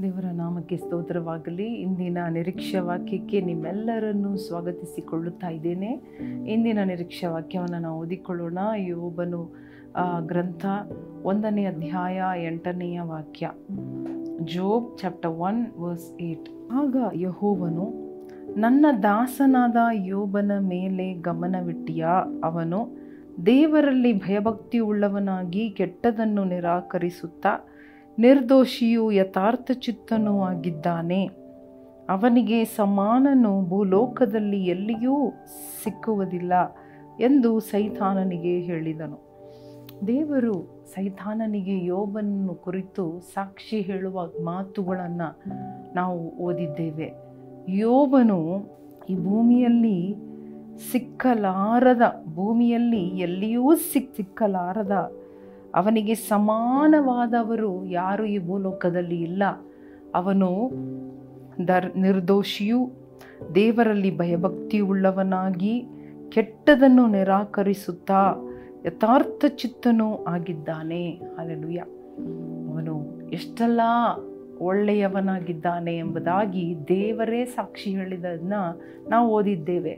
ದೇವರ ನಾಮಕ್ಕೆ ಸ್ತೋತ್ರವಾಗಲಿ ಇಂದಿನ ನಿರೀಕ್ಷಾ ವಾಕ್ಯಕ್ಕೆ ನಿಮ್ಮೆಲ್ಲರನ್ನು ಸ್ವಾಗತಿಸಿಕೊಳ್ಳುತ್ತಾ ಇದ್ದೇನೆ ಇಂದಿನ ನಿರೀಕ್ಷಾ ವಾಕ್ಯವನ್ನು ನಾವು ಓದಿಕೊಳ್ಳೋಣ ಯೋಬನು ಆ, ಗ್ರಂಥ ಒಂದನೇ ಅಧ್ಯಾಯ ಎಂಟನೆಯ ವಾಕ್ಯ Job chapter one verse eight ಆಗ ಯಹೋವನು ನನ್ನ ದಾಸನಾದ ಯೋಬನ ಮೇಲೆ ಗಮನವಿಟ್ಟಿಯಾ ಅವನು ದೇವರಲ್ಲಿ ಭಯಭಕ್ತಿ ಉಳ್ಳವನಾಗಿ ಕೆಟ್ಟದನ್ನು ನಿರಾಕರಿಸುತ್ತಾ ನಿರ್ದೋಷಿಯೂ ಯಥಾರ್ಥ ಚಿತ್ತನೂ ಆಗಿದ್ದಾನೆ ಅವನಿಗೆ ಸಮಾನನು ಭೂಲೋಕದಲ್ಲಿ ಎಲ್ಲಿಯೂ ಸಿಕ್ಕುವುದಿಲ್ಲ ಎಂದು ಸೈತಾನನಿಗೆ ಹೇಳಿದನು ದೇವರು ಸೈತಾನನಿಗೆ ಯೋಬನನ್ನು ಕುರಿತು ಸಾಕ್ಷಿ ಹೇಳುವ ಮಾತುಗಳನ್ನು ನಾವು ಓದಿದ್ದೇವೆ ಯೋಬನು ಈ ಭೂಮಿಯಲ್ಲಿ ಸಿಕ್ಕಲಾರದ ಭೂಮಿಯಲ್ಲಿ ಎಲ್ಲಿಯೂ ಸಿಕ್ ಸಿಕ್ಕಲಾರದ ಅವನಿಗೆ ಸಮಾನವಾದವರು ಯಾರು ಈ ಭೂಲೋಕದಲ್ಲಿ ಇಲ್ಲ ಅವನು ದರ್ ನಿರ್ದೋಷಿಯೂ ದೇವರಲ್ಲಿ ಭಯಭಕ್ತಿ ಉಳ್ಳವನಾಗಿ ಕೆಟ್ಟದನ್ನು ನಿರಾಕರಿಸುತ್ತಾ ಯಥಾರ್ಥ ಚಿತ್ತನೂ ಆಗಿದ್ದಾನೆ ಅಲ್ಲೆಲುಯ್ಯ ಅವನು ಎಷ್ಟೆಲ್ಲ ಒಳ್ಳೆಯವನಾಗಿದ್ದಾನೆ ಎಂಬುದಾಗಿ ದೇವರೇ ಸಾಕ್ಷಿ ಹೇಳಿದ್ದನ್ನು ನಾವು ಓದಿದ್ದೇವೆ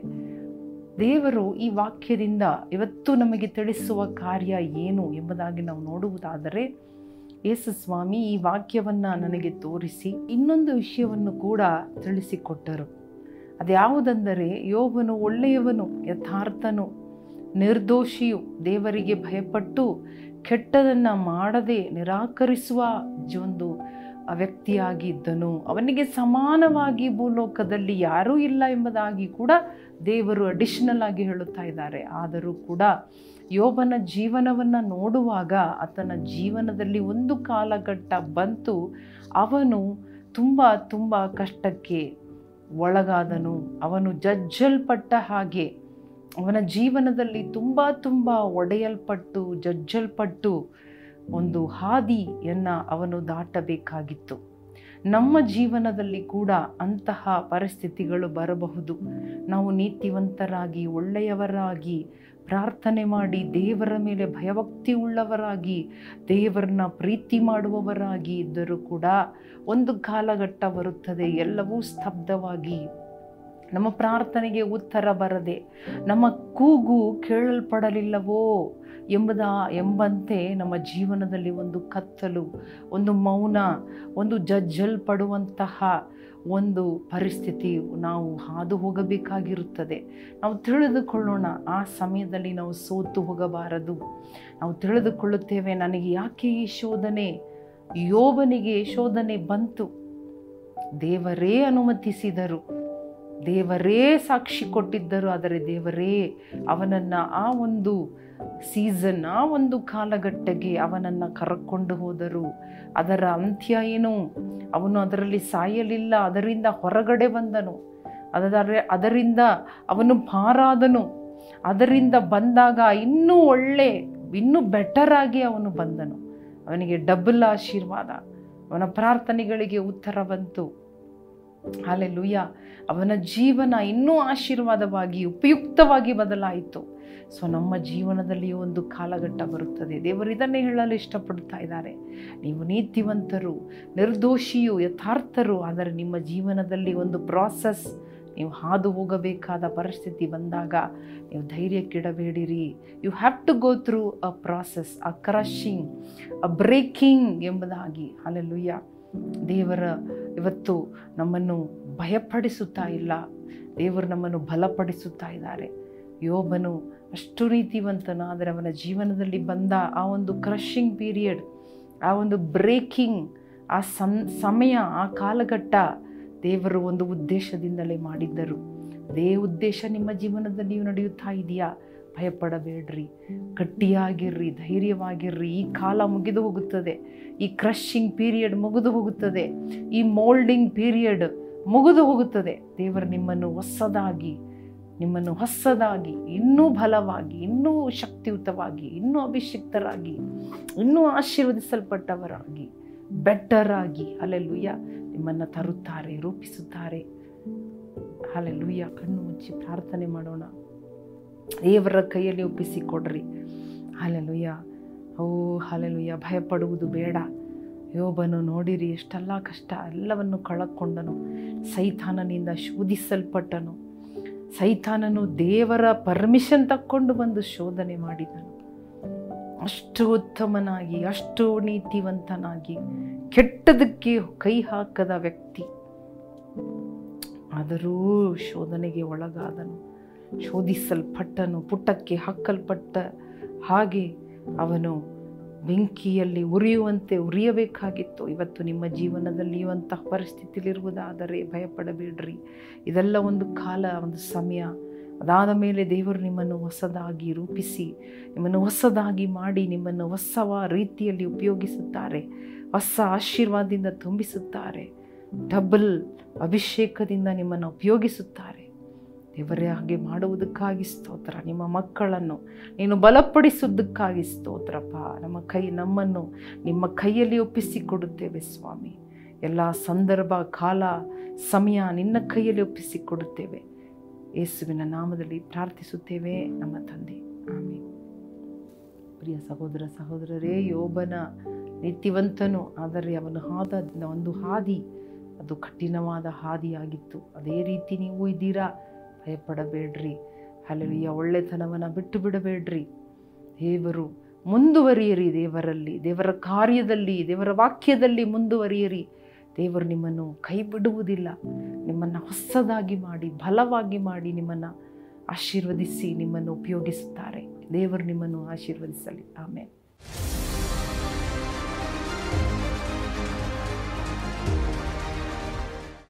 ದೇವರು ಈ ವಾಕ್ಯದಿಂದ ಇವತ್ತು ನಮಗೆ ತಿಳಿಸುವ ಕಾರ್ಯ ಏನು ಎಂಬುದಾಗಿ ನಾವು ನೋಡುವುದಾದರೆ ಯೇಸು ಸ್ವಾಮಿ ಈ ವಾಕ್ಯವನ್ನು ನನಗೆ ತೋರಿಸಿ ಇನ್ನೊಂದು ವಿಷಯವನ್ನು ಕೂಡ ತಿಳಿಸಿಕೊಟ್ಟರು ಅದ್ಯಾವುದೆಂದರೆ ಯೋಬನು ಒಳ್ಳೆಯವನು ಯಥಾರ್ಥನು ನಿರ್ದೋಷಿಯು ದೇವರಿಗೆ ಭಯಪಟ್ಟು ಕೆಟ್ಟದನ್ನು ಮಾಡದೆ ನಿರಾಕರಿಸುವ ಒಂದು ವ್ಯಕ್ತಿಯಾಗಿದ್ದನು ಅವನಿಗೆ ಸಮಾನವಾಗಿ ಭೂಲೋಕದಲ್ಲಿ ಯಾರೂ ಇಲ್ಲ ಎಂಬುದಾಗಿ ಕೂಡ ದೇವರು ಅಡಿಷನಲ್ ಆಗಿ ಹೇಳುತ್ತಾ ಇದ್ದಾರೆ ಆದರೂ ಕೂಡ ಯೋಬನ ಜೀವನವನ್ನು ನೋಡುವಾಗ ಆತನ ಜೀವನದಲ್ಲಿ ಒಂದು ಕಾಲಘಟ್ಟ ಬಂತು ಅವನು ತುಂಬ ತುಂಬ ಕಷ್ಟಕ್ಕೆ ಒಳಗಾದನು ಅವನು ಜಜ್ಜಲ್ಪಟ್ಟ ಹಾಗೆ ಅವನ ಜೀವನದಲ್ಲಿ ತುಂಬ ತುಂಬ ಒಡೆಯಲ್ಪಟ್ಟು ಜಜ್ಜಲ್ಪಟ್ಟು ಒಂದು ಹಾದಿಯನ್ನು ಅವನು ದಾಟಬೇಕಾಗಿತ್ತು ನಮ್ಮ ಜೀವನದಲ್ಲಿ ಕೂಡ ಅಂತಹ ಪರಿಸ್ಥಿತಿಗಳು ಬರಬಹುದು ನಾವು ನೀತಿವಂತರಾಗಿ ಒಳ್ಳೆಯವರಾಗಿ ಪ್ರಾರ್ಥನೆ ಮಾಡಿ ದೇವರ ಮೇಲೆ ಭಯಭಕ್ತಿ ಉಳ್ಳವರಾಗಿ ದೇವರನ್ನ ಪ್ರೀತಿ ಮಾಡುವವರಾಗಿ ಇದ್ದರೂ ಕೂಡ ಒಂದು ಕಾಲಘಟ್ಟ ಬರುತ್ತದೆ ಎಲ್ಲವೂ ಸ್ತಬ್ಧವಾಗಿ ನಮ್ಮ ಪ್ರಾರ್ಥನೆಗೆ ಉತ್ತರ ಬರದೆ ನಮ್ಮ ಕೂಗು ಕೇಳಲ್ಪಡಲಿಲ್ಲವೋ ಎಂಬುದ ಎಂಬಂತೆ ನಮ್ಮ ಜೀವನದಲ್ಲಿ ಒಂದು ಕತ್ತಲು ಒಂದು ಮೌನ ಒಂದು ಜಜ್ಜಲ್ಪಡುವಂತಹ ಒಂದು ಪರಿಸ್ಥಿತಿ ನಾವು ಹಾದು ಹೋಗಬೇಕಾಗಿರುತ್ತದೆ ನಾವು ತಿಳಿದುಕೊಳ್ಳೋಣ ಆ ಸಮಯದಲ್ಲಿ ನಾವು ಸೋತು ಹೋಗಬಾರದು ನಾವು ತಿಳಿದುಕೊಳ್ಳುತ್ತೇವೆ ನನಗೆ ಯಾಕೆ ಈ ಶೋಧನೆ ಯೋಬನಿಗೆ ಶೋಧನೆ ಬಂತು ದೇವರೇ ಅನುಮತಿಸಿದರು ದೇವರೇ ಸಾಕ್ಷಿ ಕೊಟ್ಟಿದ್ದರು ಆದರೆ ದೇವರೇ ಅವನನ್ನು ಆ ಒಂದು ಸೀಸನ್ ಆ ಒಂದು ಕಾಲಘಟ್ಟಕ್ಕೆ ಅವನನ್ನು ಕರಕೊಂಡು ಹೋದರು ಅದರ ಅಂತ್ಯ ಏನು ಅವನು ಅದರಲ್ಲಿ ಸಾಯಲಿಲ್ಲ ಅದರಿಂದ ಹೊರಗಡೆ ಬಂದನು ಅದರ ಅದರಿಂದ ಅವನು ಪಾರಾದನು ಅದರಿಂದ ಬಂದಾಗ ಇನ್ನೂ ಒಳ್ಳೆ ಇನ್ನೂ ಬೆಟರ್ ಆಗಿ ಅವನು ಬಂದನು ಅವನಿಗೆ ಡಬಲ್ ಆಶೀರ್ವಾದ ಅವನ ಪ್ರಾರ್ಥನೆಗಳಿಗೆ ಉತ್ತರ ಬಂತು ಅಲ್ಲೆಲುಯ್ಯ ಅವನ ಜೀವನ ಇನ್ನೂ ಆಶೀರ್ವಾದವಾಗಿ ಉಪಯುಕ್ತವಾಗಿ ಬದಲಾಯಿತು ಸೊ ನಮ್ಮ ಜೀವನದಲ್ಲಿ ಒಂದು ಕಾಲಘಟ್ಟ ಬರುತ್ತದೆ ದೇವರು ಇದನ್ನೇ ಹೇಳಲು ಇಷ್ಟಪಡ್ತಾ ಇದ್ದಾರೆ ನೀವು ನೀತಿವಂತರು ನಿರ್ದೋಷಿಯು ಯಥಾರ್ಥರು ಆದರೆ ನಿಮ್ಮ ಜೀವನದಲ್ಲಿ ಒಂದು ಪ್ರಾಸೆಸ್ ನೀವು ಹಾದು ಹೋಗಬೇಕಾದ ಪರಿಸ್ಥಿತಿ ಬಂದಾಗ ನೀವು ಧೈರ್ಯಕ್ಕಿಡಬೇಡಿರಿ you have to go through a process a crushing a breaking ಎಂಬುದಾಗಿ ಅಲ್ಲೆಲುಯ್ಯ ದೇವರ ಇವತ್ತು ನಮ್ಮನ್ನು ಭಯಪಡಿಸುತ್ತಾ ಇಲ್ಲ ದೇವರು ನಮ್ಮನ್ನು ಬಲಪಡಿಸುತ್ತಾ ಇದ್ದಾರೆ ಯೋಬನು ಅಷ್ಟು ರೀತಿವಂತನಾದರೆ ಅವನ ಜೀವನದಲ್ಲಿ ಬಂದ ಆ ಒಂದು ಕ್ರಶಿಂಗ್ ಪೀರಿಯಡ್ ಆ ಒಂದು ಬ್ರೇಕಿಂಗ್ ಆ ಸಂ ಸಮಯ ಆ ಕಾಲಘಟ್ಟ ದೇವರು ಒಂದು ಉದ್ದೇಶದಿಂದಲೇ ಮಾಡಿದ್ದರು ಅದೇ ಉದ್ದೇಶ ನಿಮ್ಮ ಜೀವನದಲ್ಲಿಯೂ ನಡೆಯುತ್ತಾ ಇದೆಯಾ ಭಯಪಡಬೇಡ್ರಿ ಗಟ್ಟಿಯಾಗಿರ್ರಿ ಧೈರ್ಯವಾಗಿರ್ರಿ ಈ ಕಾಲ ಮುಗಿದು ಹೋಗುತ್ತದೆ ಈ ಕ್ರಶಿಂಗ್ ಪೀರಿಯಡ್ ಮುಗಿದು ಹೋಗುತ್ತದೆ ಈ ಮೋಲ್ಡಿಂಗ್ ಪೀರಿಯಡ್ ಮುಗಿದು ಹೋಗುತ್ತದೆ ದೇವರು ನಿಮ್ಮನ್ನು ಹೊಸದಾಗಿ ನಿಮ್ಮನ್ನು ಹೊಸದಾಗಿ ಇನ್ನೂ ಬಲವಾಗಿ ಇನ್ನೂ ಶಕ್ತಿಯುತವಾಗಿ ಇನ್ನೂ ಅಭಿಷಿಕ್ತರಾಗಿ ಇನ್ನೂ ಆಶೀರ್ವದಿಸಲ್ಪಟ್ಟವರಾಗಿ ಬೆಟರ್ ಆಗಿ ಅಲ್ಲೆಲ್ಲುಯ್ಯ ನಿಮ್ಮನ್ನು ತರುತ್ತಾರೆ ರೂಪಿಸುತ್ತಾರೆ ಅಲ್ಲೆಲ್ಲುಯ್ಯ ಕಣ್ಣು ಮುಚ್ಚಿ ಪ್ರಾರ್ಥನೆ ಮಾಡೋಣ ದೇವರ ಕೈಯಲ್ಲಿ ಒಪ್ಪಿಸಿಕೊಡ್ರಿ ಹಾಲೆಲುಯ್ಯ ಓ ಹಾಲೆಲುಯ್ಯ ಭಯಪಡುವುದು ಬೇಡ ಯೋಬನು ನೋಡಿರಿ ಎಷ್ಟೆಲ್ಲ ಕಷ್ಟ ಎಲ್ಲವನ್ನು ಕಳಕೊಂಡನು ಸೈತಾನನಿಂದ ಶೋಧಿಸಲ್ಪಟ್ಟನು ಸೈತಾನನು ದೇವರ ಪರ್ಮಿಷನ್ ತಕ್ಕೊಂಡು ಬಂದು ಶೋಧನೆ ಮಾಡಿದನು ಅಷ್ಟು ಉತ್ತಮನಾಗಿ ಅಷ್ಟು ನೀತಿವಂತನಾಗಿ ಕೆಟ್ಟದಕ್ಕೆ ಕೈ ಹಾಕದ ವ್ಯಕ್ತಿ ಆದರೂ ಶೋಧನೆಗೆ ಒಳಗಾದನು ಶೋಧಿಸಲ್ಪಟ್ಟನು ಪುಟಕ್ಕೆ ಹಾಕಲ್ಪಟ್ಟ ಹಾಗೆ ಅವನು ಬೆಂಕಿಯಲ್ಲಿ ಉರಿಯುವಂತೆ ಉರಿಯಬೇಕಾಗಿತ್ತು ಇವತ್ತು ನಿಮ್ಮ ಜೀವನದಲ್ಲಿ ಅಂತಹ ಪರಿಸ್ಥಿತಿಲಿರುವುದಾದರೆ ಭಯಪಡಬೇಡ್ರಿ ಇದೆಲ್ಲ ಒಂದು ಕಾಲ ಒಂದು ಸಮಯ ಅದಾದ ಮೇಲೆ ದೇವರು ನಿಮ್ಮನ್ನು ಹೊಸದಾಗಿ ರೂಪಿಸಿ ನಿಮ್ಮನ್ನು ಹೊಸದಾಗಿ ಮಾಡಿ ನಿಮ್ಮನ್ನು ಹೊಸವ ರೀತಿಯಲ್ಲಿ ಉಪಯೋಗಿಸುತ್ತಾರೆ ಹೊಸ ಆಶೀರ್ವಾದದಿಂದ ತುಂಬಿಸುತ್ತಾರೆ ಡಬಲ್ ಅಭಿಷೇಕದಿಂದ ನಿಮ್ಮನ್ನು ಉಪಯೋಗಿಸುತ್ತಾರೆ ದೇವರೇ ಹಾಗೆ ಮಾಡುವುದಕ್ಕಾಗಿ ಸ್ತೋತ್ರ ನಿಮ್ಮ ಮಕ್ಕಳನ್ನು ನೀನು ಬಲಪಡಿಸುವುದಕ್ಕಾಗಿ ಸ್ತೋತ್ರಪ್ಪ ನಮ್ಮ ಕೈ ನಮ್ಮನ್ನು ನಿಮ್ಮ ಕೈಯಲ್ಲಿ ಒಪ್ಪಿಸಿಕೊಡುತ್ತೇವೆ ಸ್ವಾಮಿ ಎಲ್ಲ ಸಂದರ್ಭ ಕಾಲ ಸಮಯ ನಿನ್ನ ಕೈಯಲ್ಲಿ ಒಪ್ಪಿಸಿಕೊಡುತ್ತೇವೆ ಯೇಸುವಿನ ನಾಮದಲ್ಲಿ ಪ್ರಾರ್ಥಿಸುತ್ತೇವೆ ನಮ್ಮ ತಂದೆ ಆಮೇಲೆ ಪ್ರಿಯ ಸಹೋದರ ಸಹೋದರರೇ ಯೋಬನ ನೀತಿವಂತನು ಆದರೆ ಅವನು ಹಾದ ಒಂದು ಹಾದಿ ಅದು ಕಠಿಣವಾದ ಹಾದಿಯಾಗಿತ್ತು ಅದೇ ರೀತಿ ನೀವು ಇದ್ದೀರಾ ಭಯಪಡಬೇಡ್ರಿ ಅಲ್ಲಿಯ ಒಳ್ಳೆತನವನ್ನು ಬಿಟ್ಟು ಬಿಡಬೇಡ್ರಿ ದೇವರು ಮುಂದುವರಿಯಿರಿ ದೇವರಲ್ಲಿ ದೇವರ ಕಾರ್ಯದಲ್ಲಿ ದೇವರ ವಾಕ್ಯದಲ್ಲಿ ಮುಂದುವರಿಯಿರಿ ದೇವರು ನಿಮ್ಮನ್ನು ಕೈ ಬಿಡುವುದಿಲ್ಲ ನಿಮ್ಮನ್ನು ಹೊಸದಾಗಿ ಮಾಡಿ ಬಲವಾಗಿ ಮಾಡಿ ನಿಮ್ಮನ್ನು ಆಶೀರ್ವದಿಸಿ ನಿಮ್ಮನ್ನು ಉಪಯೋಗಿಸುತ್ತಾರೆ ದೇವರು ನಿಮ್ಮನ್ನು ಆಶೀರ್ವದಿಸಲಿ ಆಮೇಲೆ